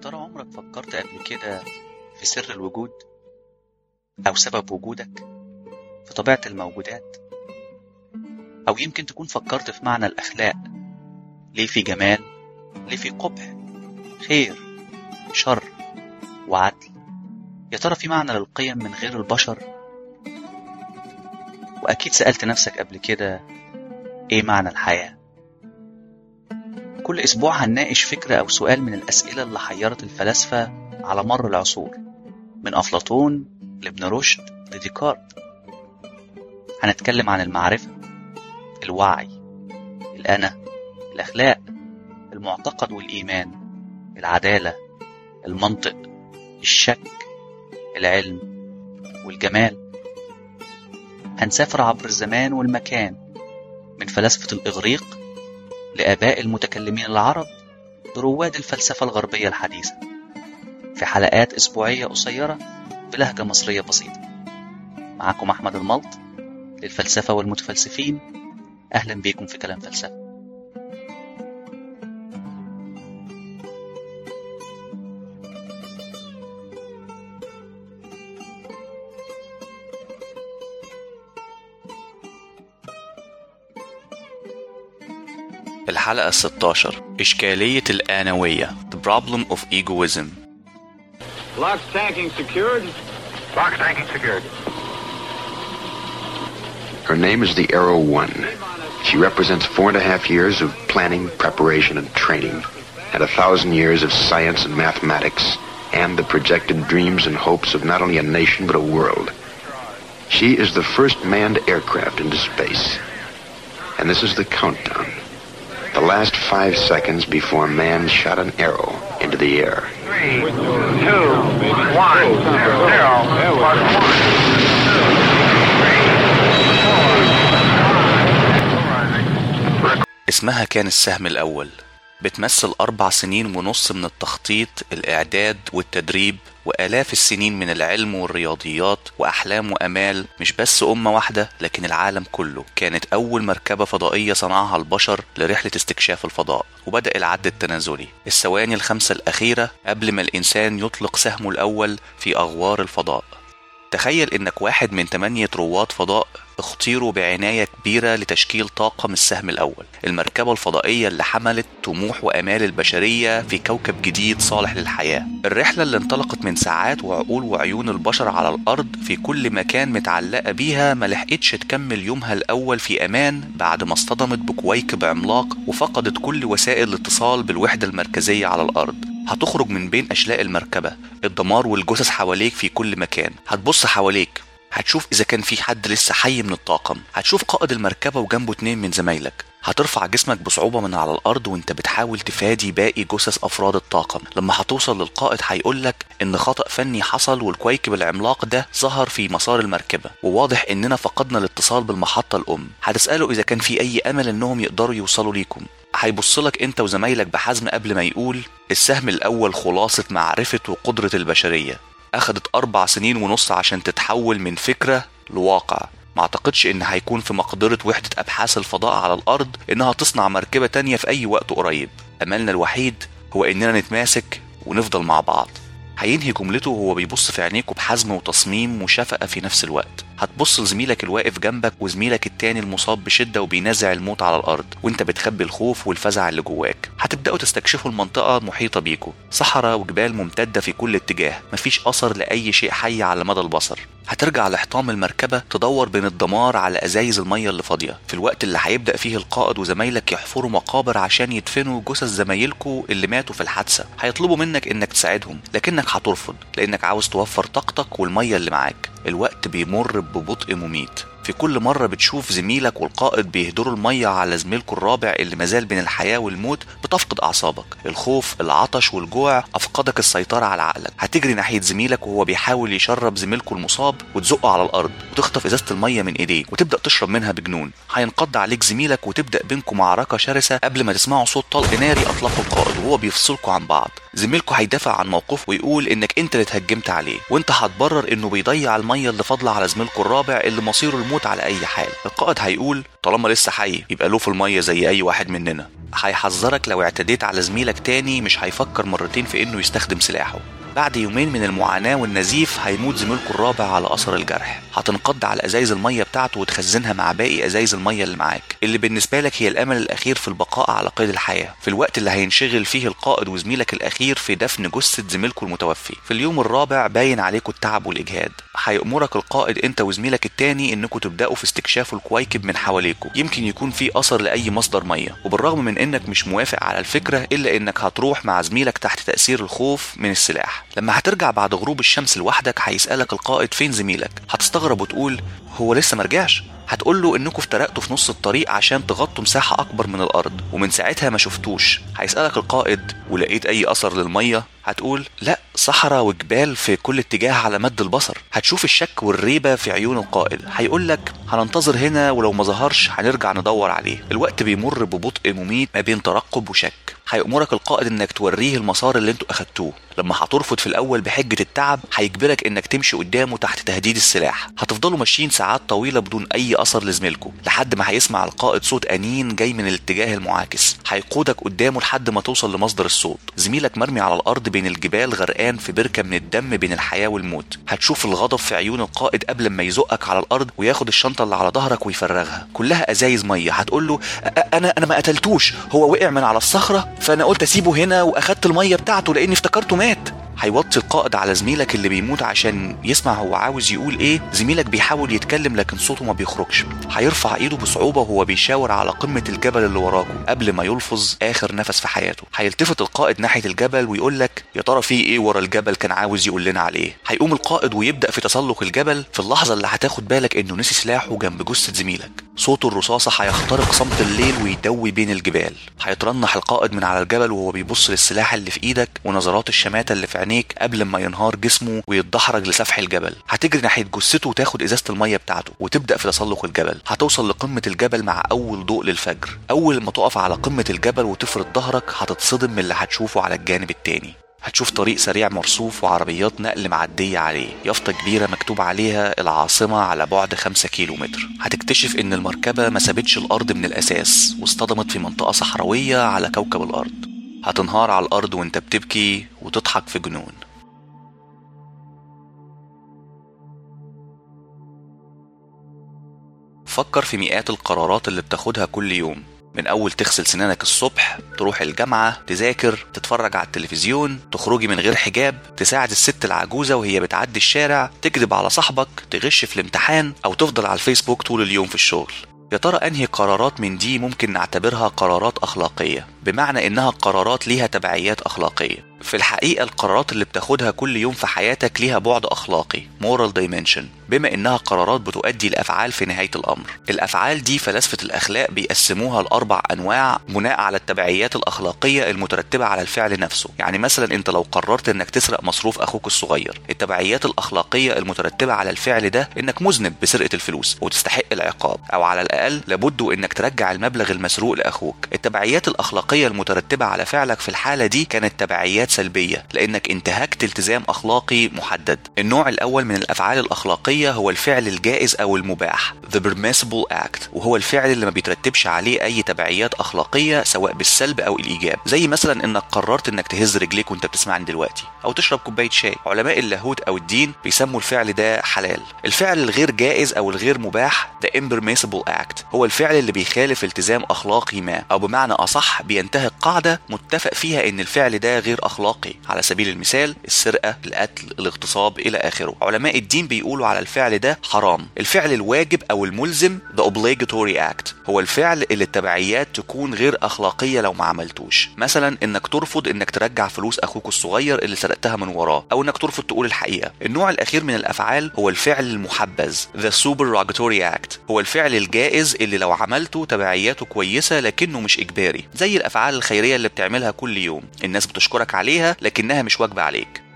ترى عمرك فكرت قبل كده في سر الوجود أو سبب وجودك في طبيعة الموجودات أو يمكن تكون فكرت في معنى الأخلاق ليه في جمال ليه في قبح خير شر وعدل يا ترى في معنى للقيم من غير البشر وأكيد سألت نفسك قبل كده إيه معنى الحياة كل أسبوع هنناقش فكرة أو سؤال من الأسئلة اللي حيرت الفلاسفة على مر العصور من أفلاطون لابن رشد لديكارت هنتكلم عن المعرفة الوعي الأنا الأخلاق المعتقد والإيمان العدالة المنطق الشك العلم والجمال هنسافر عبر الزمان والمكان من فلاسفة الإغريق لآباء المتكلمين العرب لرواد الفلسفة الغربية الحديثة في حلقات أسبوعية قصيرة بلهجة مصرية بسيطة معكم أحمد الملط للفلسفة والمتفلسفين أهلا بيكم في كلام فلسفة الحلقة 16 إشكالية الآنوية The Problem of Egoism Lock's tanking secured. Box tanking secured. Her name is the Arrow One. She represents four and a half years of planning, preparation, and training, and a thousand years of science and mathematics, and the projected dreams and hopes of not only a nation but a world. She is the first manned aircraft into space. And this is the countdown. The last five seconds before man shot an arrow into the air. Three, two, one, zero, plus one. اسمها كان السهم الأول بتمثل أربع سنين ونص من التخطيط الإعداد والتدريب وآلاف السنين من العلم والرياضيات وأحلام وأمال مش بس أمة واحدة لكن العالم كله كانت أول مركبة فضائية صنعها البشر لرحلة استكشاف الفضاء وبدأ العد التنازلي الثواني الخمسة الأخيرة قبل ما الإنسان يطلق سهمه الأول في أغوار الفضاء تخيل إنك واحد من تمانية رواد فضاء اختيروا بعناية كبيرة لتشكيل طاقم السهم الأول المركبة الفضائية اللي حملت طموح وأمال البشرية في كوكب جديد صالح للحياة الرحلة اللي انطلقت من ساعات وعقول وعيون البشر على الأرض في كل مكان متعلقة بيها ما لحقتش تكمل يومها الأول في أمان بعد ما اصطدمت بكويكب عملاق وفقدت كل وسائل الاتصال بالوحدة المركزية على الأرض هتخرج من بين أشلاء المركبة الدمار والجثث حواليك في كل مكان هتبص حواليك هتشوف إذا كان في حد لسه حي من الطاقم هتشوف قائد المركبة وجنبه اتنين من زمايلك هترفع جسمك بصعوبة من على الأرض وانت بتحاول تفادي باقي جثث أفراد الطاقم لما هتوصل للقائد هيقولك إن خطأ فني حصل والكويكب العملاق ده ظهر في مسار المركبة وواضح إننا فقدنا الاتصال بالمحطة الأم هتسأله إذا كان في أي أمل إنهم يقدروا يوصلوا ليكم هيبصلك انت وزمايلك بحزم قبل ما يقول السهم الأول خلاصة معرفة وقدرة البشرية أخدت أربع سنين ونص عشان تتحول من فكرة لواقع ما اعتقدش ان هيكون في مقدرة وحدة ابحاث الفضاء على الارض انها تصنع مركبة تانية في اي وقت قريب املنا الوحيد هو اننا نتماسك ونفضل مع بعض هينهي جملته وهو بيبص في عينيكوا بحزم وتصميم وشفقة في نفس الوقت هتبص لزميلك الواقف جنبك وزميلك التاني المصاب بشدة وبينازع الموت على الأرض وانت بتخبي الخوف والفزع اللي جواك هتبدأوا تستكشفوا المنطقة المحيطة بيكوا صحراء وجبال ممتدة في كل اتجاه مفيش أثر لأي شيء حي على مدى البصر هترجع لحطام المركبة تدور بين الدمار على أزايز المية اللي فاضية في الوقت اللي هيبدأ فيه القائد وزمايلك يحفروا مقابر عشان يدفنوا جثث زمايلكوا اللي ماتوا في الحادثة هيطلبوا منك إنك تساعدهم لكنك هترفض لأنك عاوز توفر طاقتك والمية اللي معاك الوقت بيمر ببطء مميت في كل مرة بتشوف زميلك والقائد بيهدروا المية على زميلكوا الرابع اللي مازال بين الحياة والموت بتفقد أعصابك الخوف العطش والجوع أفقدك السيطرة على عقلك هتجري ناحية زميلك وهو بيحاول يشرب زميلكوا المصاب وتزقه على الأرض وتخطف إزازة المية من إيديه وتبدأ تشرب منها بجنون هينقض عليك زميلك وتبدأ بينكم معركة شرسة قبل ما تسمعوا صوت طلق ناري أطلقه القائد وهو بيفصلكوا عن بعض زميلكوا هيدافع عن موقفه ويقول انك انت اللي اتهجمت عليه وانت هتبرر انه بيضيع الميه اللي فاضله على زميلكوا الرابع اللي مصيره الموت على اي حال القائد هيقول طالما لسه حي يبقى له في الميه زي اي واحد مننا هيحذرك لو اعتديت على زميلك تاني مش هيفكر مرتين في انه يستخدم سلاحه بعد يومين من المعاناة والنزيف هيموت زميلكوا الرابع على أثر الجرح هتنقض على أزايز المية بتاعته وتخزنها مع باقي أزايز المية اللي معاك اللي بالنسبة لك هي الأمل الأخير في البقاء على قيد الحياة في الوقت اللي هينشغل فيه القائد وزميلك الأخير في دفن جثة زميلكوا المتوفي في اليوم الرابع باين عليكوا التعب والإجهاد هيأمرك القائد أنت وزميلك التاني إنكوا تبدأوا في استكشاف الكويكب من حواليكوا يمكن يكون في أثر لأي مصدر مية وبالرغم من إنك مش موافق على الفكرة إلا إنك هتروح مع زميلك تحت تأثير الخوف من السلاح لما هترجع بعد غروب الشمس لوحدك هيسألك القائد فين زميلك هتستغرب وتقول هو لسه مرجعش هتقول له انكم افترقتوا في نص الطريق عشان تغطوا مساحة أكبر من الأرض ومن ساعتها ما شفتوش هيسألك القائد ولقيت أي أثر للمية هتقول لا صحراء وجبال في كل اتجاه على مد البصر هتشوف الشك والريبة في عيون القائد هيقول لك هننتظر هنا ولو ما ظهرش هنرجع ندور عليه الوقت بيمر ببطء مميت ما بين ترقب وشك هيأمرك القائد انك توريه المسار اللي انتوا اخدتوه لما هترفض في الاول بحجة التعب هيجبرك انك تمشي قدامه تحت تهديد السلاح هتفضلوا ماشيين ساعات طويلة بدون اي اثر لزميلكم لحد ما هيسمع القائد صوت انين جاي من الاتجاه المعاكس هيقودك قدامه لحد ما توصل لمصدر الصوت زميلك مرمي على الارض بين الجبال غرقان في بركة من الدم بين الحياة والموت هتشوف الغضب في عيون القائد قبل ما يزقك على الارض وياخد الشنطة اللي على ظهرك ويفرغها كلها ازايز مية هتقول له انا انا ما قتلتوش هو وقع من على الصخرة فانا قلت اسيبه هنا واخدت المية بتاعته لاني افتكرته مات هيوطي القائد على زميلك اللي بيموت عشان يسمع هو عاوز يقول ايه زميلك بيحاول يتكلم لكن صوته ما بيخرجش هيرفع ايده بصعوبة وهو بيشاور على قمة الجبل اللي وراكم قبل ما يلفظ اخر نفس في حياته هيلتفت القائد ناحية الجبل ويقول لك يا ترى في ايه ورا الجبل كان عاوز يقول لنا عليه هيقوم القائد ويبدأ في تسلق الجبل في اللحظة اللي هتاخد بالك انه نسي سلاحه جنب جثة زميلك صوت الرصاصة هيخترق صمت الليل ويدوي بين الجبال هيترنح القائد من على الجبل وهو بيبص للسلاح اللي في ايدك ونظرات الشماتة اللي في عينيك قبل ما ينهار جسمه ويتدحرج لسفح الجبل هتجري ناحية جثته وتاخد ازازة المية بتاعته وتبدأ في تسلق الجبل هتوصل لقمة الجبل مع اول ضوء للفجر اول ما تقف على قمة الجبل وتفرد ظهرك هتتصدم من اللي هتشوفه على الجانب التاني هتشوف طريق سريع مرصوف وعربيات نقل معدية عليه يافطة كبيرة مكتوب عليها العاصمة على بعد خمسة كيلو متر هتكتشف ان المركبة ما سابتش الارض من الاساس واصطدمت في منطقة صحراوية على كوكب الارض هتنهار على الارض وانت بتبكي وتضحك في جنون فكر في مئات القرارات اللي بتاخدها كل يوم من أول تغسل سنانك الصبح تروح الجامعة تذاكر تتفرج على التلفزيون تخرجي من غير حجاب تساعد الست العجوزة وهي بتعدي الشارع تكذب على صاحبك تغش في الامتحان أو تفضل على الفيسبوك طول اليوم في الشغل يا ترى أنهي قرارات من دي ممكن نعتبرها قرارات أخلاقية بمعنى إنها قرارات ليها تبعيات أخلاقية في الحقيقة القرارات اللي بتاخدها كل يوم في حياتك ليها بعد أخلاقي moral dimension بما إنها قرارات بتؤدي لأفعال في نهاية الأمر الأفعال دي فلاسفة الأخلاق بيقسموها لأربع أنواع بناء على التبعيات الأخلاقية المترتبة على الفعل نفسه يعني مثلا أنت لو قررت إنك تسرق مصروف أخوك الصغير التبعيات الأخلاقية المترتبة على الفعل ده إنك مذنب بسرقة الفلوس وتستحق العقاب أو على الأقل لابد إنك ترجع المبلغ المسروق لأخوك التبعيات الأخلاقية المترتبة على فعلك في الحالة دي كانت تبعيات سلبية لأنك انتهكت التزام أخلاقي محدد النوع الأول من الأفعال الأخلاقية هو الفعل الجائز أو المباح the permissible act وهو الفعل اللي ما بيترتبش عليه أي تبعيات أخلاقية سواء بالسلب أو الإيجاب زي مثلا إنك قررت إنك تهز رجليك وأنت بتسمعني دلوقتي أو تشرب كوباية شاي علماء اللاهوت أو الدين بيسموا الفعل ده حلال الفعل الغير جائز أو الغير مباح the impermissible act هو الفعل اللي بيخالف التزام أخلاقي ما أو بمعنى أصح بينتهك قاعدة متفق فيها إن الفعل ده غير أخلاقي على سبيل المثال السرقة القتل الاغتصاب إلى آخره علماء الدين بيقولوا على الفعل ده حرام الفعل الواجب أو الملزم the obligatory act هو الفعل اللي التبعيات تكون غير أخلاقية لو ما عملتوش مثلا إنك ترفض إنك ترجع فلوس أخوك الصغير اللي سرقتها من وراه أو إنك ترفض تقول الحقيقة النوع الأخير من الأفعال هو الفعل المحبذ the supererogatory act هو الفعل الجائز اللي لو عملته تبعياته كويسة لكنه مش إجباري زي الأفعال الخيرية اللي بتعملها كل يوم الناس بتشكرك عليها لكنها مش واجبة عليك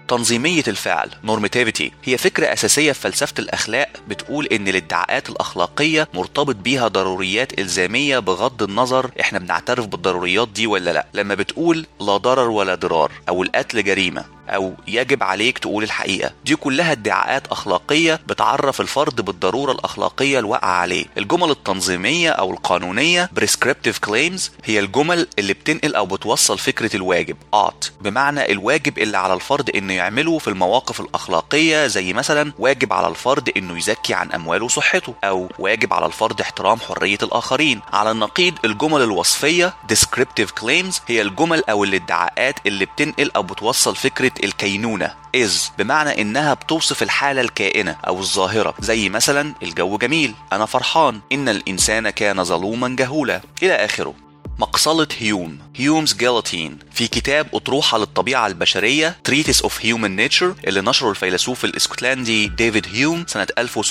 تنظيمية الفعل normativity هي فكرة أساسية في فلسفة الأخلاق بتقول إن الادعاءات الأخلاقية مرتبط بيها ضروريات إلزامية بغض النظر إحنا بنعترف بالضروريات دي ولا لأ لما بتقول لا ضرر ولا ضرار أو القتل جريمة أو يجب عليك تقول الحقيقة دي كلها ادعاءات أخلاقية بتعرف الفرد بالضرورة الأخلاقية الواقعة عليه الجمل التنظيمية أو القانونية prescriptive claims هي الجمل اللي بتنقل أو بتوصل فكرة الواجب ought بمعنى الواجب اللي على الفرد إنه يعمله في المواقف الأخلاقية زي مثلا واجب على الفرد إنه يزكي عن أمواله وصحته أو واجب على الفرد احترام حرية الآخرين على النقيض الجمل الوصفية descriptive claims هي الجمل أو الادعاءات اللي بتنقل أو بتوصل فكرة الكينونة is بمعنى إنها بتوصف الحالة الكائنة أو الظاهرة زي مثلا الجو جميل أنا فرحان إن الإنسان كان ظلوما جهولا إلى آخره مقصلة هيوم هيومز جيلاتين في كتاب أطروحة للطبيعة البشرية Treatise of Human Nature اللي نشره الفيلسوف الاسكتلندي ديفيد هيوم سنة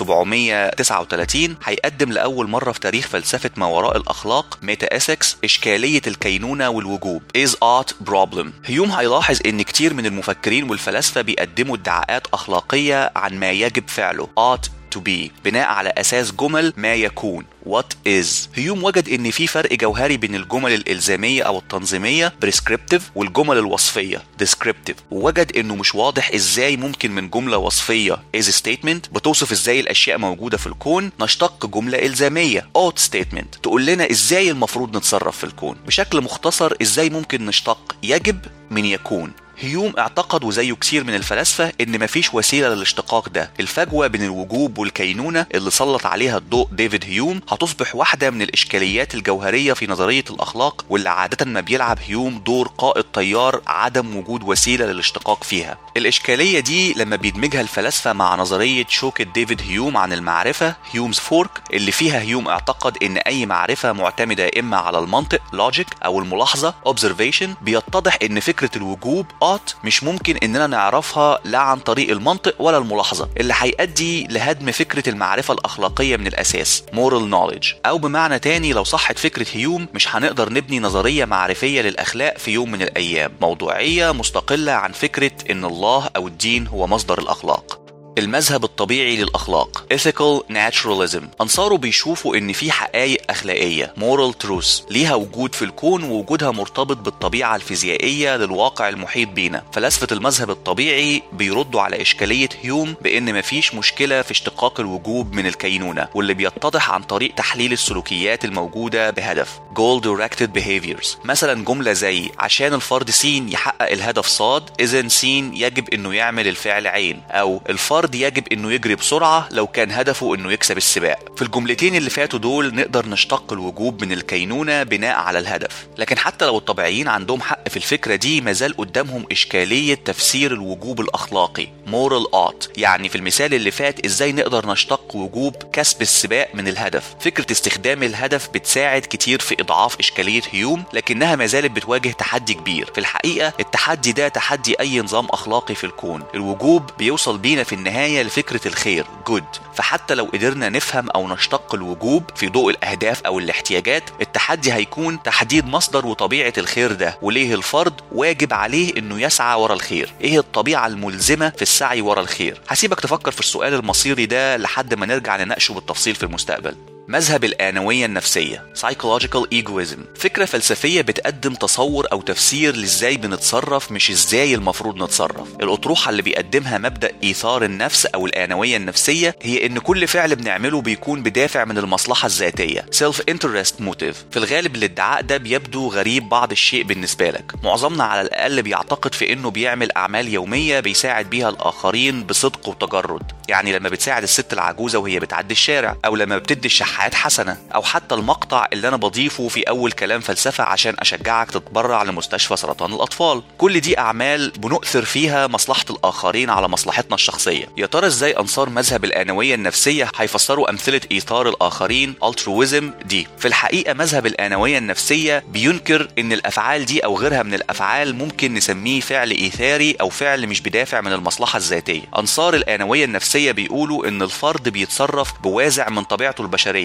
1739 هيقدم لأول مرة في تاريخ فلسفة ما وراء الأخلاق ميتا اسكس إشكالية الكينونة والوجوب is art problem هيوم هيلاحظ إن كتير من المفكرين والفلاسفة بيقدموا ادعاءات أخلاقية عن ما يجب فعله ought to be بناء على أساس جمل ما يكون what is هيوم وجد ان في فرق جوهري بين الجمل الالزاميه او التنظيميه prescriptive والجمل الوصفيه descriptive ووجد انه مش واضح ازاي ممكن من جمله وصفيه is statement بتوصف ازاي الاشياء موجوده في الكون نشتق جمله الزاميه ought statement تقول لنا ازاي المفروض نتصرف في الكون بشكل مختصر ازاي ممكن نشتق يجب من يكون هيوم اعتقد وزيه كتير من الفلاسفة ان مفيش وسيلة للاشتقاق ده الفجوة بين الوجوب والكينونة اللي سلط عليها الضوء ديفيد هيوم هتصبح واحدة من الاشكاليات الجوهرية في نظرية الاخلاق واللي عادة ما بيلعب هيوم دور قائد طيار عدم وجود وسيلة للاشتقاق فيها الاشكالية دي لما بيدمجها الفلاسفة مع نظرية شوكة ديفيد هيوم عن المعرفة هيومز فورك اللي فيها هيوم اعتقد ان اي معرفة معتمدة اما على المنطق logic او الملاحظة observation بيتضح ان فكرة الوجوب اوت مش ممكن اننا نعرفها لا عن طريق المنطق ولا الملاحظه اللي هيؤدي لهدم فكره المعرفه الاخلاقيه من الاساس moral knowledge او بمعنى تاني لو صحت فكره هيوم مش هنقدر نبني نظريه معرفيه للاخلاق في يوم من الايام موضوعيه مستقله عن فكره ان الله او الدين هو مصدر الاخلاق المذهب الطبيعي للأخلاق ethical naturalism أنصاره بيشوفوا إن في حقائق أخلاقية moral truths ليها وجود في الكون ووجودها مرتبط بالطبيعة الفيزيائية للواقع المحيط بينا فلاسفة المذهب الطبيعي بيردوا على إشكالية هيوم بإن مفيش مشكلة في اشتقاق الوجوب من الكينونة واللي بيتضح عن طريق تحليل السلوكيات الموجودة بهدف goal directed behaviors مثلا جملة زي عشان الفرد س يحقق الهدف صاد إذا س يجب إنه يعمل الفعل عين أو الفرد الفرد يجب انه يجري بسرعة لو كان هدفه انه يكسب السباق في الجملتين اللي فاتوا دول نقدر نشتق الوجوب من الكينونة بناء على الهدف لكن حتى لو الطبيعيين عندهم حق في الفكرة دي مازال قدامهم اشكالية تفسير الوجوب الاخلاقي moral ought يعني في المثال اللي فات ازاي نقدر نشتق وجوب كسب السباق من الهدف فكرة استخدام الهدف بتساعد كتير في اضعاف اشكالية هيوم لكنها ما زالت بتواجه تحدي كبير في الحقيقة التحدي ده تحدي اي نظام اخلاقي في الكون الوجوب بيوصل بينا في النهاية النهاية لفكرة الخير good فحتى لو قدرنا نفهم أو نشتق الوجوب في ضوء الأهداف أو الاحتياجات التحدي هيكون تحديد مصدر وطبيعة الخير ده وليه الفرد واجب عليه إنه يسعى ورا الخير إيه الطبيعة الملزمة في السعي ورا الخير هسيبك تفكر في السؤال المصيري ده لحد ما نرجع نناقشه بالتفصيل في المستقبل مذهب الآنوية النفسية Psychological Egoism فكرة فلسفية بتقدم تصور أو تفسير لإزاي بنتصرف مش إزاي المفروض نتصرف الأطروحة اللي بيقدمها مبدأ إيثار النفس أو الآنوية النفسية هي إن كل فعل بنعمله بيكون بدافع من المصلحة الذاتية Self Interest Motive في الغالب الادعاء ده بيبدو غريب بعض الشيء بالنسبة لك معظمنا على الأقل بيعتقد في إنه بيعمل أعمال يومية بيساعد بيها الآخرين بصدق وتجرد يعني لما بتساعد الست العجوزة وهي بتعدي الشارع أو لما بتدي الشحات حسنة أو حتى المقطع اللي أنا بضيفه في أول كلام فلسفة عشان أشجعك تتبرع لمستشفى سرطان الأطفال كل دي أعمال بنؤثر فيها مصلحة الآخرين على مصلحتنا الشخصية يا ترى إزاي أنصار مذهب الآنوية النفسية هيفسروا أمثلة إيثار الآخرين altruism دي في الحقيقة مذهب الآنوية النفسية بينكر إن الأفعال دي أو غيرها من الأفعال ممكن نسميه فعل إيثاري أو فعل مش بدافع من المصلحة الذاتية أنصار الآنوية النفسية بيقولوا إن الفرد بيتصرف بوازع من طبيعته البشرية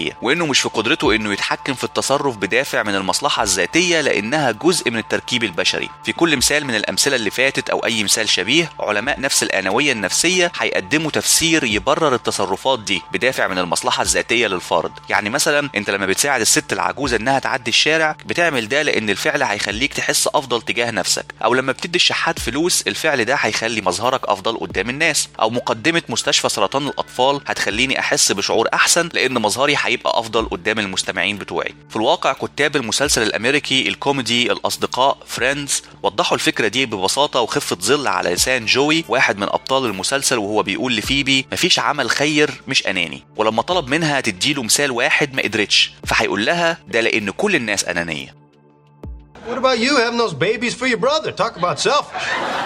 الطبيعية وإنه مش في قدرته إنه يتحكم في التصرف بدافع من المصلحة الذاتية لأنها جزء من التركيب البشري في كل مثال من الأمثلة اللي فاتت أو أي مثال شبيه علماء نفس الآنوية النفسية هيقدموا تفسير يبرر التصرفات دي بدافع من المصلحة الذاتية للفرد يعني مثلا أنت لما بتساعد الست العجوزة إنها تعدي الشارع بتعمل ده لأن الفعل هيخليك تحس أفضل تجاه نفسك أو لما بتدي الشحات فلوس الفعل ده هيخلي مظهرك أفضل قدام الناس أو مقدمة مستشفى سرطان الأطفال هتخليني أحس بشعور أحسن لأن مظهري هيبقى أفضل قدام المستمعين بتوعي في الواقع كتاب المسلسل الأمريكي الكوميدي الأصدقاء فريندز وضحوا الفكرة دي ببساطة وخفة ظل على لسان جوي واحد من أبطال المسلسل وهو بيقول لفيبي مفيش عمل خير مش أناني ولما طلب منها تديله مثال واحد ما قدرتش فهيقول لها ده لأن كل الناس أنانية What about you having those babies for your brother? Talk about selfish.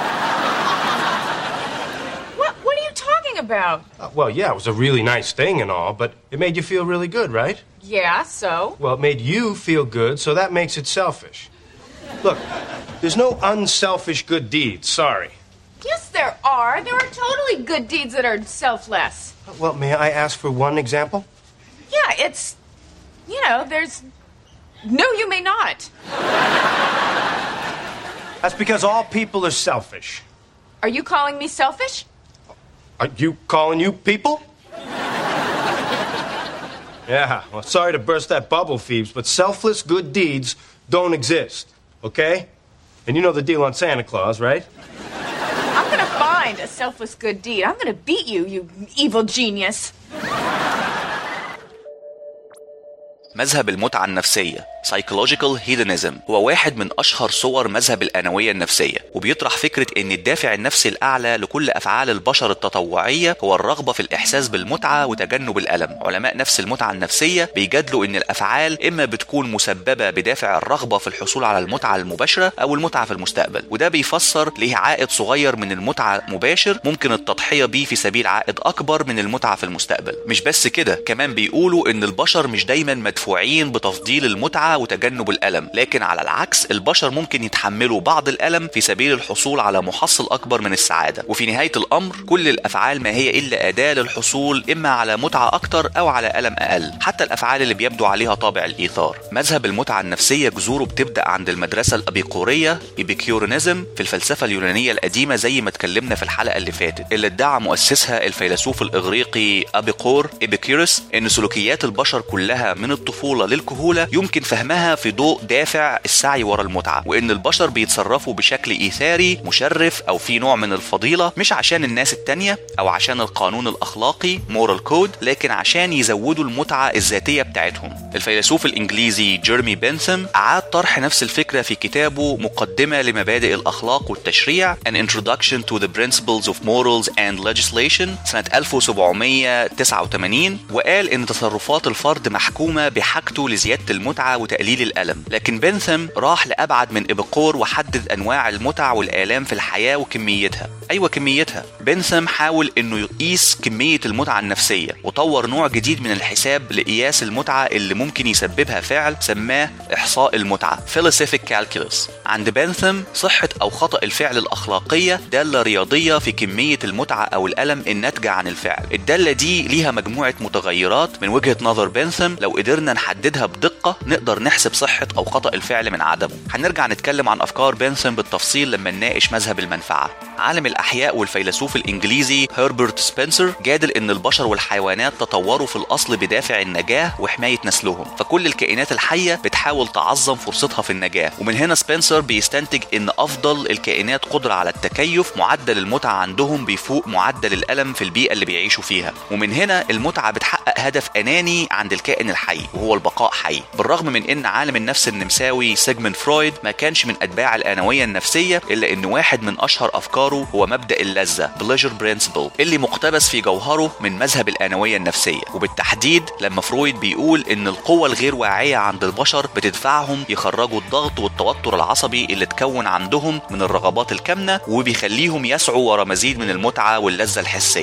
What, what are you talking about? Uh, well, yeah, it was a really nice thing and all, but it made you feel really good, right? Yeah, so? Well, it made you feel good, so that makes it selfish. Look, there's no unselfish good deeds, sorry. Yes, there are. There are totally good deeds that are selfless. Well, may I ask for one example? Yeah, it's. You know, there's. No, you may not. That's because all people are selfish. Are you calling me selfish? Are you calling you people? yeah, well, sorry to burst that bubble, Phoebes, but selfless good deeds don't exist, okay? And you know the deal on Santa Claus, right? I'm gonna find a selfless good deed. I'm gonna beat you, you evil genius. مذهب المتعة النفسية psychological hedonism هو واحد من أشهر صور مذهب الأنوية النفسية وبيطرح فكرة أن الدافع النفسي الأعلى لكل أفعال البشر التطوعية هو الرغبة في الإحساس بالمتعة وتجنب الألم علماء نفس المتعة النفسية بيجادلوا أن الأفعال إما بتكون مسببة بدافع الرغبة في الحصول على المتعة المباشرة أو المتعة في المستقبل وده بيفسر ليه عائد صغير من المتعة مباشر ممكن التضحية بيه في سبيل عائد أكبر من المتعة في المستقبل مش بس كده كمان بيقولوا أن البشر مش دايما مدفوعين بتفضيل المتعة وتجنب الألم لكن على العكس البشر ممكن يتحملوا بعض الألم في سبيل الحصول على محصل أكبر من السعادة وفي نهاية الأمر كل الأفعال ما هي إلا أداة للحصول إما على متعة أكتر أو على ألم أقل حتى الأفعال اللي بيبدو عليها طابع الإيثار مذهب المتعة النفسية جذوره بتبدأ عند المدرسة الأبيقورية إبيكيورينيزم في الفلسفة اليونانية القديمة زي ما اتكلمنا في الحلقة اللي فاتت اللي ادعى مؤسسها الفيلسوف الإغريقي أبيقور إبيكيروس إن سلوكيات البشر كلها من الطفولة للكهولة يمكن فهمها في ضوء دافع السعي ورا المتعة وإن البشر بيتصرفوا بشكل إيثاري مشرف أو في نوع من الفضيلة مش عشان الناس التانية أو عشان القانون الأخلاقي moral كود لكن عشان يزودوا المتعة الذاتية بتاعتهم الفيلسوف الإنجليزي جيرمي بنثم أعاد طرح نفس الفكرة في كتابه مقدمة لمبادئ الأخلاق والتشريع An Introduction to the Principles of Morals and Legislation سنة 1789 وقال إن تصرفات الفرد محكومة بحاجته لزيادة المتعة وتقليل الألم لكن بنثم راح لأبعد من إبقور وحدد أنواع المتع والآلام في الحياة وكميتها أيوة كميتها بنثم حاول إنه يقيس كمية المتعة النفسية وطور نوع جديد من الحساب لقياس المتعة اللي ممكن يسببها فعل سماه إحصاء المتعة Philosophic Calculus عند بنثم صحة أو خطأ الفعل الأخلاقية دالة رياضية في كمية المتعة أو الألم الناتجة عن الفعل الدالة دي ليها مجموعة متغيرات من وجهة نظر بنثم لو قدرنا نحددها بدقة نقدر نحسب صحة أو خطأ الفعل من عدمه هنرجع نتكلم عن أفكار بنثم بالتفصيل لما نناقش مذهب المنفعة عالم الأحياء والفيلسوف الإنجليزي هربرت سبنسر جادل إن البشر والحيوانات تطوروا في الأصل بدافع النجاة وحماية نسلهم فكل الكائنات الحية بتحاول تعظم فرصتها في النجاة ومن هنا سبنسر بيستنتج إن أفضل الكائنات قدرة على التكيف معدل المتعة عندهم بيفوق معدل الألم في البيئة اللي بيعيشوا فيها ومن هنا المتعة بتحقق هدف أناني عند الكائن الحي وهو البقاء حي بالرغم من إن عالم النفس النمساوي سيجموند فرويد ما كانش من أتباع الأنوية النفسية إلا إن واحد من أشهر أفكاره هو مبدأ اللذة pleasure principle اللي مقتبس في جوهره من مذهب الأنوية النفسية وبالتحديد لما فرويد بيقول إن القوة الغير واعية عند البشر بتدفعهم يخرجوا الضغط والتوتر العصبي اللي اتكون عندهم من الرغبات الكامنة وبيخليهم يسعوا ورا مزيد من المتعة واللذة الحسية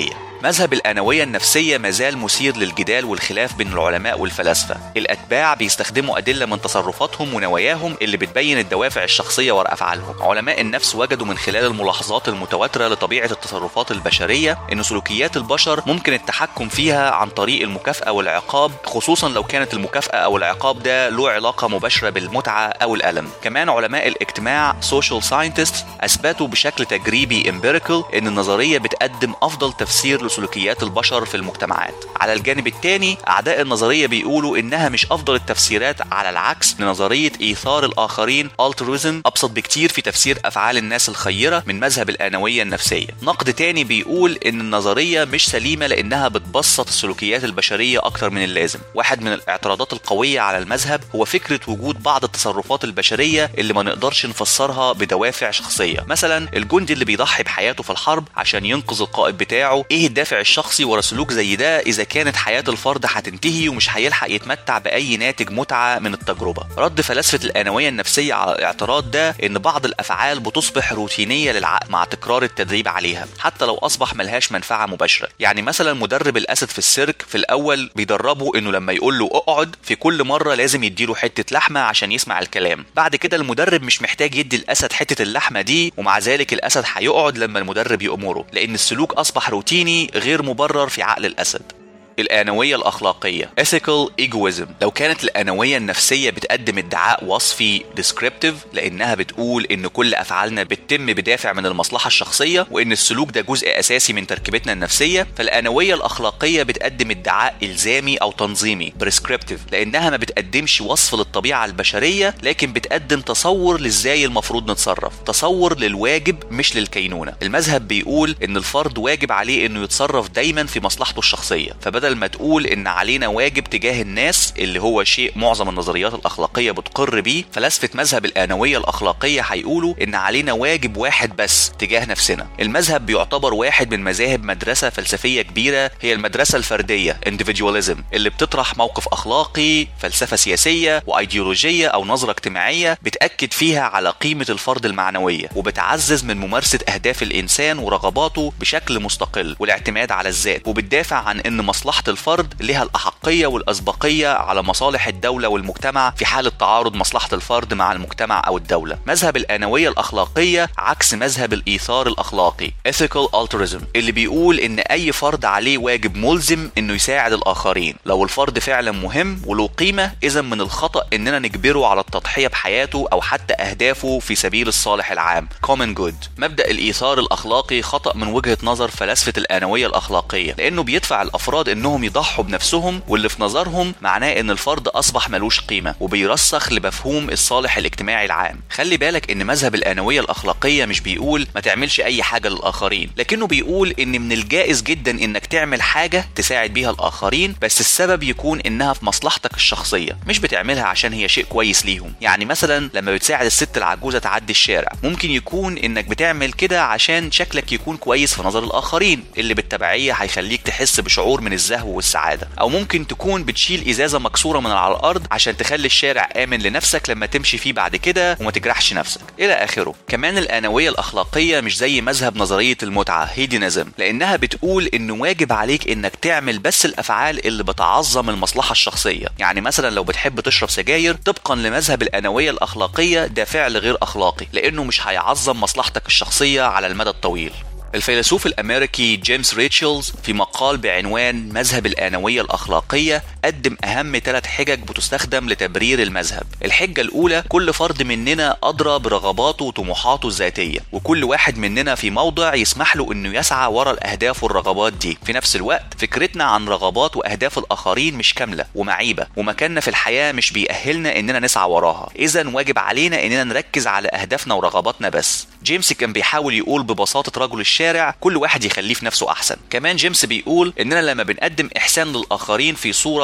مذهب الأنوية النفسية مازال مثير للجدال والخلاف بين العلماء والفلاسفة الأتباع بيستخدموا أدلة من تصرفاتهم ونواياهم اللي بتبين الدوافع الشخصية ورا أفعالهم علماء النفس وجدوا من خلال الملاحظات المتواترة لطبيعة التصرفات البشرية إن سلوكيات البشر ممكن التحكم فيها عن طريق المكافأة والعقاب خصوصا لو كانت المكافأة أو العقاب ده له علاقة مباشرة بالمتعة أو الألم كمان علماء الاجتماع social scientists أثبتوا بشكل تجريبي empirical إن النظرية بتقدم أفضل تفسير لسلوكيات البشر في المجتمعات على الجانب الثاني أعداء النظرية بيقولوا إنها مش أفضل التفسيرات على العكس لنظرية إيثار الآخرين altruism أبسط بكتير في تفسير أفعال الناس الخيرة من مذهب الآنوية النفسية نقد تاني بيقول إن النظرية مش سليمة لأنها بتبسط السلوكيات البشرية أكتر من اللازم واحد من الاعتراضات القوية على المذهب هو فكرة وجود بعض التصرفات البشرية اللي ما نقدرش نفسرها بدوافع شخصية مثلا الجندي اللي بيضحي بحياته في الحرب عشان ينقذ القائد بتاعه ايه الدافع الشخصي ورا سلوك زي ده اذا كانت حياة الفرد هتنتهي ومش هيلحق يتمتع باي ناتج متعة من التجربة رد فلاسفة الانوية النفسية على الاعتراض ده ان بعض الافعال بتصبح روتينية للعقل مع تكرار التدريب عليها حتى لو اصبح ملهاش منفعة مباشرة يعني مثلا مدرب الاسد في السيرك في الاول بيدربه انه لما يقول له اقعد في كل مرة لازم يديله حتة لحمة عشان يسمع الكلام بعد كده المدرب مش محتاج يدي الاسد حتة اللحمة دي ومع ذلك الاسد هيقعد لما المدرب يأمره لان السلوك اصبح روتيني غير مبرر في عقل الاسد الآنوية الأخلاقية ethical egoism لو كانت الآنوية النفسية بتقدم ادعاء وصفي descriptive لأنها بتقول إن كل أفعالنا بتتم بدافع من المصلحة الشخصية وإن السلوك ده جزء أساسي من تركيبتنا النفسية فالآنوية الأخلاقية بتقدم ادعاء إلزامي أو تنظيمي prescriptive لأنها ما بتقدمش وصف للطبيعة البشرية لكن بتقدم تصور لإزاي المفروض نتصرف تصور للواجب مش للكينونة المذهب بيقول إن الفرد واجب عليه إنه يتصرف دايما في مصلحته الشخصية فبدل بدل ما تقول ان علينا واجب تجاه الناس اللي هو شيء معظم النظريات الاخلاقيه بتقر بيه فلاسفه مذهب الانويه الاخلاقيه هيقولوا ان علينا واجب واحد بس تجاه نفسنا المذهب بيعتبر واحد من مذاهب مدرسه فلسفيه كبيره هي المدرسه الفرديه individualism اللي بتطرح موقف اخلاقي فلسفه سياسيه وايديولوجيه او نظره اجتماعيه بتاكد فيها على قيمه الفرد المعنويه وبتعزز من ممارسه اهداف الانسان ورغباته بشكل مستقل والاعتماد على الذات وبتدافع عن ان مصلحه مصلحة الفرد لها الأحقية والأسبقية على مصالح الدولة والمجتمع في حالة تعارض مصلحة الفرد مع المجتمع أو الدولة مذهب الآنوية الأخلاقية عكس مذهب الإيثار الأخلاقي ethical altruism اللي بيقول إن أي فرد عليه واجب ملزم إنه يساعد الآخرين لو الفرد فعلا مهم وله قيمة إذا من الخطأ إننا نجبره على التضحية بحياته أو حتى أهدافه في سبيل الصالح العام common good مبدأ الإيثار الأخلاقي خطأ من وجهة نظر فلاسفة الآنوية الأخلاقية لأنه بيدفع الأفراد إنهم انهم يضحوا بنفسهم واللي في نظرهم معناه ان الفرد اصبح ملوش قيمه وبيرسخ لمفهوم الصالح الاجتماعي العام خلي بالك ان مذهب الانويه الاخلاقيه مش بيقول ما تعملش اي حاجه للاخرين لكنه بيقول ان من الجائز جدا انك تعمل حاجه تساعد بيها الاخرين بس السبب يكون انها في مصلحتك الشخصيه مش بتعملها عشان هي شيء كويس ليهم يعني مثلا لما بتساعد الست العجوزه تعدي الشارع ممكن يكون انك بتعمل كده عشان شكلك يكون كويس في نظر الاخرين اللي بالتبعيه هيخليك تحس بشعور من الزهو والسعاده او ممكن تكون بتشيل ازازه مكسوره من على الارض عشان تخلي الشارع امن لنفسك لما تمشي فيه بعد كده وما تجرحش نفسك الى اخره كمان الانويه الاخلاقيه مش زي مذهب نظريه المتعه هيدينزم لانها بتقول انه واجب عليك انك تعمل بس الافعال اللي بتعظم المصلحه الشخصيه يعني مثلا لو بتحب تشرب سجاير طبقا لمذهب الانويه الاخلاقيه ده فعل غير اخلاقي لانه مش هيعظم مصلحتك الشخصيه على المدى الطويل الفيلسوف الامريكي جيمس ريتشلز في مقال بعنوان مذهب الانويه الاخلاقيه قدم اهم ثلاث حجج بتستخدم لتبرير المذهب الحجه الاولى كل فرد مننا ادرى برغباته وطموحاته الذاتيه وكل واحد مننا في موضع يسمح له انه يسعى ورا الاهداف والرغبات دي في نفس الوقت فكرتنا عن رغبات واهداف الاخرين مش كامله ومعيبه ومكاننا في الحياه مش بيأهلنا اننا نسعى وراها اذا واجب علينا اننا نركز على اهدافنا ورغباتنا بس جيمس كان بيحاول يقول ببساطه رجل الشارع كل واحد يخليه في نفسه احسن كمان جيمس بيقول اننا لما بنقدم احسان للاخرين في صوره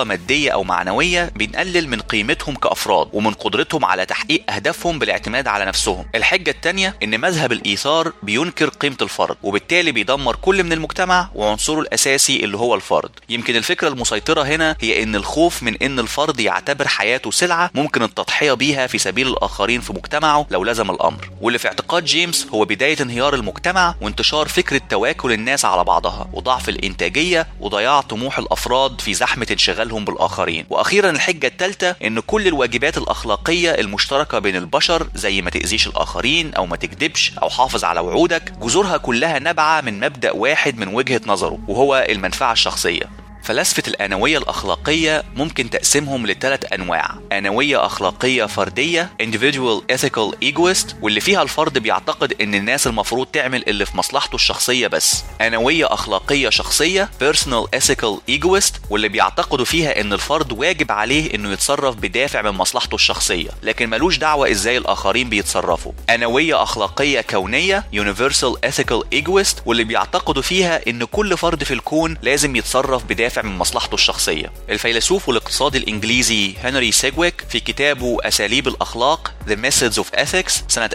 مادية أو معنوية بنقلل من قيمتهم كأفراد ومن قدرتهم على تحقيق أهدافهم بالاعتماد على نفسهم الحجة التانية إن مذهب الإيثار بينكر قيمة الفرد وبالتالي بيدمر كل من المجتمع وعنصره الأساسي اللي هو الفرد يمكن الفكرة المسيطرة هنا هي إن الخوف من إن الفرد يعتبر حياته سلعة ممكن التضحية بيها في سبيل الآخرين في مجتمعه لو لزم الأمر واللي في اعتقاد جيمس هو بداية انهيار المجتمع وانتشار فكرة تواكل الناس على بعضها وضعف الإنتاجية وضياع طموح الأفراد في زحمة انشغالهم بالآخرين وأخيرا الحجة الثالثة إن كل الواجبات الأخلاقية المشتركة بين البشر زي ما تأذيش الآخرين أو ما تكذبش أو حافظ على وعودك جذورها كلها نابعة من مبدأ واحد من وجهة نظره وهو المنفعة الشخصية فلسفة الأنوية الأخلاقية ممكن تقسمهم لثلاث أنواع أنوية أخلاقية فردية individual ethical egoist واللي فيها الفرد بيعتقد إن الناس المفروض تعمل اللي في مصلحته الشخصية بس أنوية أخلاقية شخصية personal ethical egoist واللي بيعتقدوا فيها إن الفرد واجب عليه إنه يتصرف بدافع من مصلحته الشخصية لكن ملوش دعوة إزاي الآخرين بيتصرفوا أنوية أخلاقية كونية universal ethical egoist واللي بيعتقدوا فيها إن كل فرد في الكون لازم يتصرف بدافع من مصلحته الشخصية الفيلسوف والاقتصادي الإنجليزي هنري سيجويك في كتابه أساليب الأخلاق The Methods of Ethics سنة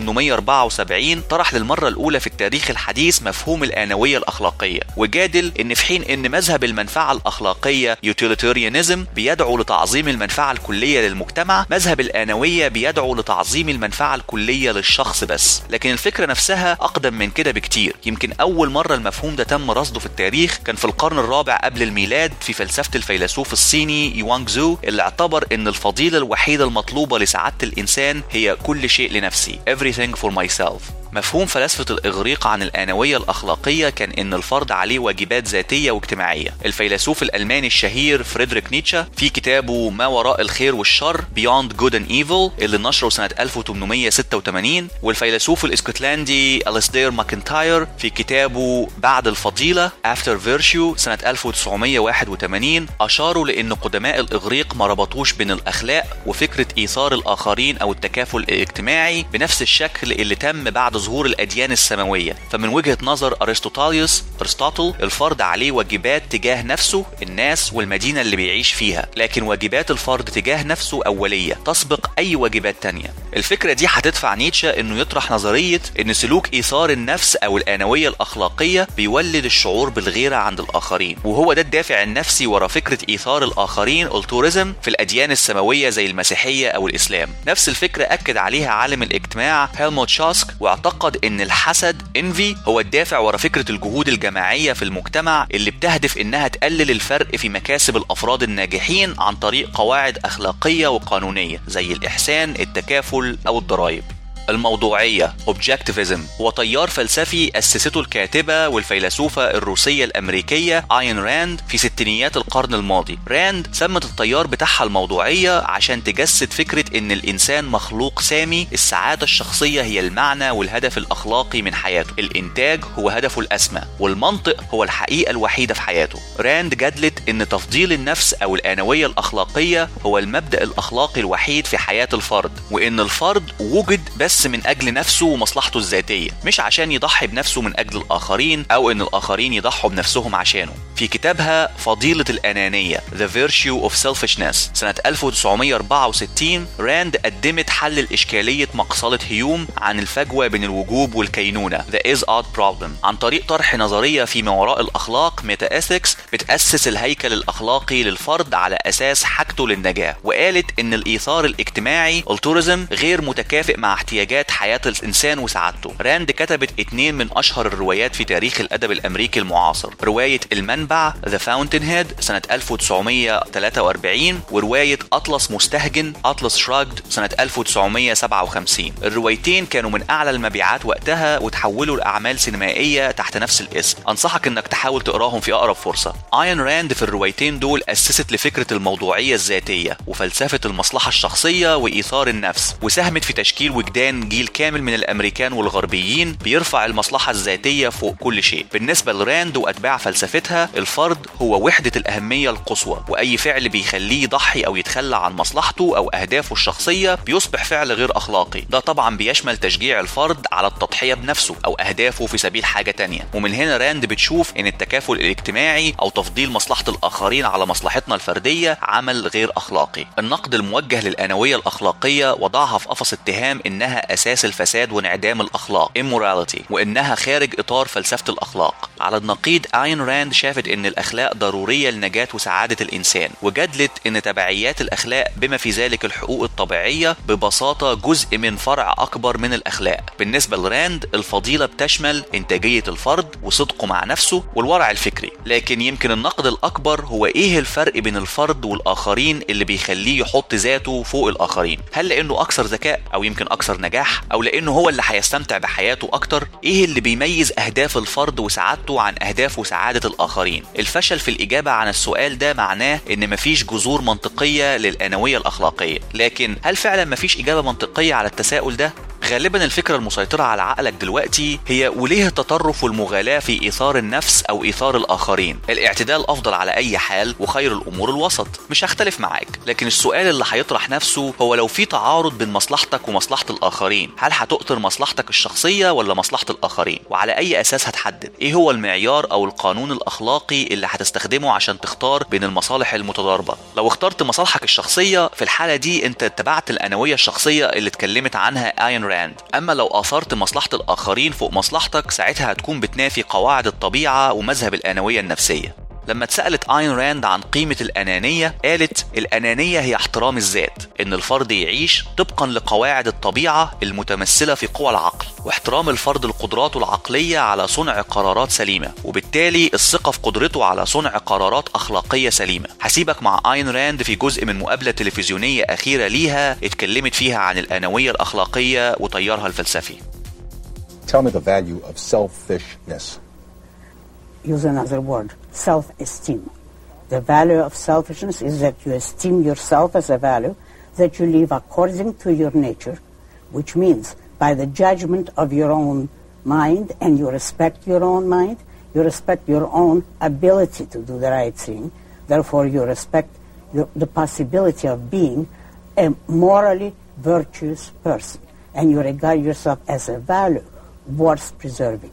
1874 طرح للمرة الأولى في التاريخ الحديث مفهوم الآنوية الأخلاقية وجادل إن في حين إن مذهب المنفعة الأخلاقية utilitarianism بيدعو لتعظيم المنفعة الكلية للمجتمع مذهب الآنوية بيدعو لتعظيم المنفعة الكلية للشخص بس لكن الفكرة نفسها أقدم من كده بكتير يمكن أول مرة المفهوم ده تم رصده في التاريخ كان في القرن الرابع قبل الميلاد في فلسفة الفيلسوف الصيني يوانغ زو اللي اعتبر ان الفضيلة الوحيدة المطلوبة لسعادة الانسان هي كل شيء لنفسي everything for myself مفهوم فلسفة الإغريق عن الآنوية الأخلاقية كان إن الفرد عليه واجبات ذاتية واجتماعية. الفيلسوف الألماني الشهير فريدريك نيتشه في كتابه ما وراء الخير والشر Beyond Good and Evil اللي نشره سنة 1886 والفيلسوف الاسكتلندي أليستير ماكنتاير في كتابه بعد الفضيلة After Virtue سنة 1981 أشاروا لأن قدماء الإغريق ما ربطوش بين الأخلاق وفكرة إيثار الآخرين أو التكافل الاجتماعي بنفس الشكل اللي تم بعد ظهور الأديان السماوية فمن وجهة نظر أرسطوطاليوس أرسطاطل الفرد عليه واجبات تجاه نفسه الناس والمدينة اللي بيعيش فيها لكن واجبات الفرد تجاه نفسه أولية تسبق أي واجبات تانية الفكرة دي هتدفع نيتشه إنه يطرح نظرية إن سلوك إيثار النفس أو الآنوية الأخلاقية بيولد الشعور بالغيرة عند الآخرين وهو ده الدافع النفسي ورا فكرة إيثار الآخرين ألتوريزم في الأديان السماوية زي المسيحية أو الإسلام نفس الفكرة أكد عليها عالم الاجتماع هيلموت شاسك واعتقد ان الحسد انفي هو الدافع ورا فكره الجهود الجماعيه في المجتمع اللي بتهدف انها تقلل الفرق في مكاسب الافراد الناجحين عن طريق قواعد اخلاقيه وقانونيه زي الاحسان التكافل او الضرائب الموضوعية Objectivism هو تيار فلسفي أسسته الكاتبة والفيلسوفة الروسية الأمريكية آين راند في ستينيات القرن الماضي راند سمت التيار بتاعها الموضوعية عشان تجسد فكرة إن الإنسان مخلوق سامي السعادة الشخصية هي المعنى والهدف الأخلاقي من حياته الإنتاج هو هدفه الأسمى والمنطق هو الحقيقة الوحيدة في حياته راند جدلت إن تفضيل النفس أو الآنوية الأخلاقية هو المبدأ الأخلاقي الوحيد في حياة الفرد وإن الفرد وجد بس من أجل نفسه ومصلحته الذاتية مش عشان يضحي بنفسه من أجل الآخرين أو إن الآخرين يضحوا بنفسهم عشانه في كتابها فضيلة الأنانية The Virtue of Selfishness سنة 1964 راند قدمت حل الإشكالية مقصلة هيوم عن الفجوة بين الوجوب والكينونة The Is Odd Problem عن طريق طرح نظرية في ما وراء الأخلاق ميتا إثكس بتأسس الهيكل الأخلاقي للفرد على أساس حاجته للنجاة وقالت إن الإيثار الاجتماعي التوريزم غير متكافئ مع احتياجات حياة الإنسان وسعادته راند كتبت اتنين من أشهر الروايات في تاريخ الأدب الأمريكي المعاصر رواية المنبع The Fountainhead سنة 1943 ورواية أطلس مستهجن أطلس شراجد سنة 1957 الروايتين كانوا من أعلى المبيعات وقتها وتحولوا لأعمال سينمائية تحت نفس الاسم أنصحك إنك تحاول تقراهم في أقرب فرصة آين راند في الروايتين دول أسست لفكرة الموضوعية الذاتية وفلسفة المصلحة الشخصية وإيثار النفس وساهمت في تشكيل وجدان كان جيل كامل من الامريكان والغربيين بيرفع المصلحه الذاتيه فوق كل شيء بالنسبه لراند واتباع فلسفتها الفرد هو وحده الاهميه القصوى واي فعل بيخليه يضحي او يتخلى عن مصلحته او اهدافه الشخصيه بيصبح فعل غير اخلاقي ده طبعا بيشمل تشجيع الفرد على التضحيه بنفسه او اهدافه في سبيل حاجه تانية ومن هنا راند بتشوف ان التكافل الاجتماعي او تفضيل مصلحه الاخرين على مصلحتنا الفرديه عمل غير اخلاقي النقد الموجه للانويه الاخلاقيه وضعها في قفص اتهام انها اساس الفساد وانعدام الاخلاق immorality وانها خارج اطار فلسفه الاخلاق على النقيض اين راند شافت ان الاخلاق ضروريه لنجاه وسعاده الانسان وجدلت ان تبعيات الاخلاق بما في ذلك الحقوق الطبيعيه ببساطه جزء من فرع اكبر من الاخلاق بالنسبه لراند الفضيله بتشمل انتاجيه الفرد وصدقه مع نفسه والورع الفكري لكن يمكن النقد الاكبر هو ايه الفرق بين الفرد والاخرين اللي بيخليه يحط ذاته فوق الاخرين هل لانه اكثر ذكاء او يمكن اكثر نجاح او لانه هو اللي هيستمتع بحياته اكتر ايه اللي بيميز اهداف الفرد وسعادته عن اهداف وسعاده الاخرين الفشل في الاجابه عن السؤال ده معناه ان مفيش جذور منطقيه للانويه الاخلاقيه لكن هل فعلا مفيش اجابه منطقيه على التساؤل ده غالبا الفكرة المسيطرة على عقلك دلوقتي هي وليه التطرف والمغالاة في إيثار النفس أو إيثار الآخرين الاعتدال أفضل على أي حال وخير الأمور الوسط مش هختلف معاك لكن السؤال اللي هيطرح نفسه هو لو في تعارض بين مصلحتك ومصلحة الآخرين هل هتؤثر مصلحتك الشخصية ولا مصلحة الآخرين وعلى أي أساس هتحدد إيه هو المعيار أو القانون الأخلاقي اللي هتستخدمه عشان تختار بين المصالح المتضاربة لو اخترت مصالحك الشخصية في الحالة دي أنت اتبعت الأنوية الشخصية اللي اتكلمت عنها آين راند أما لو آثرت مصلحة الآخرين فوق مصلحتك ساعتها هتكون بتنافي قواعد الطبيعة ومذهب الأنوية النفسية لما اتسألت آين راند عن قيمة الأنانية قالت الأنانية هي احترام الذات إن الفرد يعيش طبقا لقواعد الطبيعة المتمثلة في قوى العقل واحترام الفرد لقدراته العقلية على صنع قرارات سليمة وبالتالي الثقة في قدرته على صنع قرارات أخلاقية سليمة هسيبك مع آين راند في جزء من مقابلة تلفزيونية أخيرة ليها اتكلمت فيها عن الأنوية الأخلاقية وتيارها الفلسفي Tell me the value of selfishness. use another word, self-esteem. The value of selfishness is that you esteem yourself as a value, that you live according to your nature, which means by the judgment of your own mind and you respect your own mind, you respect your own ability to do the right thing, therefore you respect your, the possibility of being a morally virtuous person, and you regard yourself as a value worth preserving.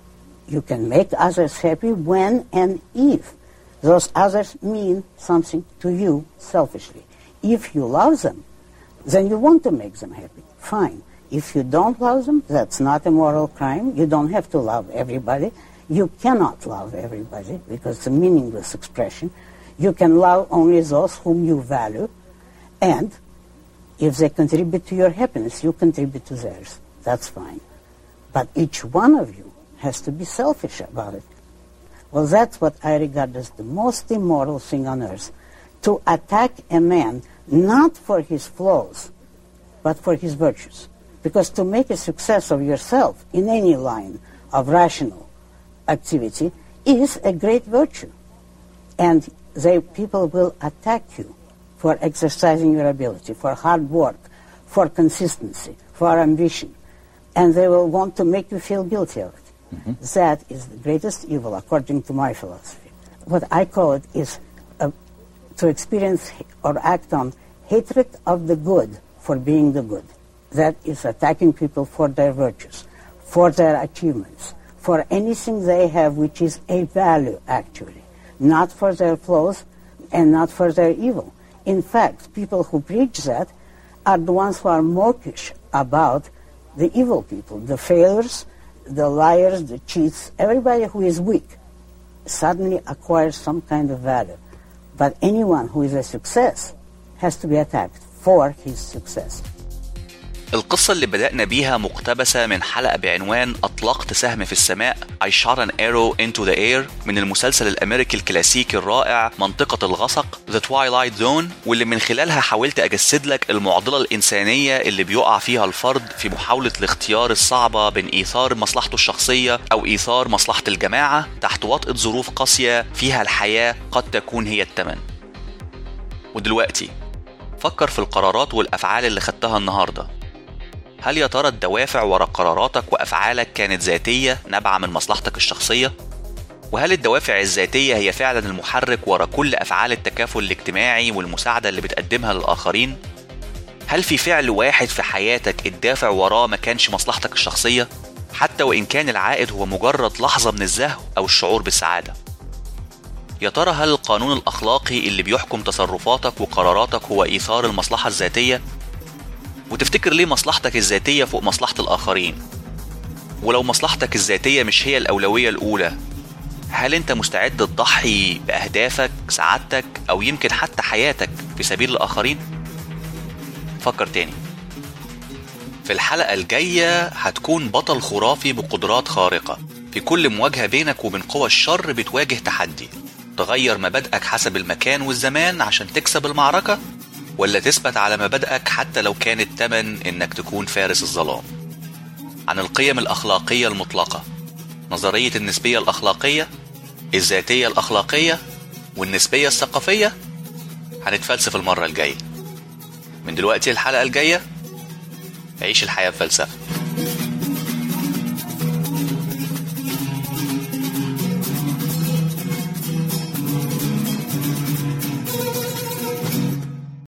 You can make others happy when and if those others mean something to you selfishly. If you love them, then you want to make them happy. Fine. If you don't love them, that's not a moral crime. You don't have to love everybody. You cannot love everybody because it's a meaningless expression. You can love only those whom you value, and if they contribute to your happiness, you contribute to theirs. That's fine. But each one of you has to be selfish about it. Well, that's what I regard as the most immoral thing on earth. To attack a man not for his flaws, but for his virtues. Because to make a success of yourself in any line of rational activity is a great virtue. And they, people will attack you for exercising your ability, for hard work, for consistency, for ambition. And they will want to make you feel guilty of it. That is the greatest evil, according to my philosophy. What I call it is uh, to experience or act on hatred of the good for being the good. That is attacking people for their virtues, for their achievements, for anything they have which is a value, actually, not for their flaws and not for their evil. In fact, people who preach that are the ones who are mawkish about the evil people, the failures, the liars, the cheats, everybody who is weak suddenly acquires some kind of value. But anyone who is a success has to be attacked for his success. القصة اللي بدأنا بيها مقتبسة من حلقة بعنوان أطلقت سهم في السماء I shot an arrow into the air من المسلسل الأمريكي الكلاسيكي الرائع منطقة الغسق The Twilight Zone واللي من خلالها حاولت أجسد لك المعضلة الإنسانية اللي بيقع فيها الفرد في محاولة الاختيار الصعبة بين إيثار مصلحته الشخصية أو إيثار مصلحة الجماعة تحت وطأة ظروف قاسية فيها الحياة قد تكون هي الثمن ودلوقتي فكر في القرارات والأفعال اللي خدتها النهارده هل يا ترى الدوافع ورا قراراتك وأفعالك كانت ذاتية نابعة من مصلحتك الشخصية؟ وهل الدوافع الذاتية هي فعلا المحرك ورا كل أفعال التكافل الاجتماعي والمساعدة اللي بتقدمها للآخرين؟ هل في فعل واحد في حياتك الدافع وراه ما كانش مصلحتك الشخصية؟ حتى وإن كان العائد هو مجرد لحظة من الزهو أو الشعور بالسعادة يا ترى هل القانون الأخلاقي اللي بيحكم تصرفاتك وقراراتك هو إيثار المصلحة الذاتية؟ وتفتكر ليه مصلحتك الذاتية فوق مصلحة الآخرين؟ ولو مصلحتك الذاتية مش هي الأولوية الأولى هل أنت مستعد تضحي بأهدافك، سعادتك أو يمكن حتى حياتك في سبيل الآخرين؟ فكر تاني في الحلقة الجاية هتكون بطل خرافي بقدرات خارقة في كل مواجهة بينك وبين قوى الشر بتواجه تحدي تغير مبادئك حسب المكان والزمان عشان تكسب المعركة ولا تثبت على مبادئك حتى لو كان التمن انك تكون فارس الظلام عن القيم الأخلاقية المطلقة نظرية النسبية الأخلاقية الذاتية الأخلاقية والنسبية الثقافية هنتفلسف المرة الجاية من دلوقتي الحلقة الجاية عيش الحياة بفلسفة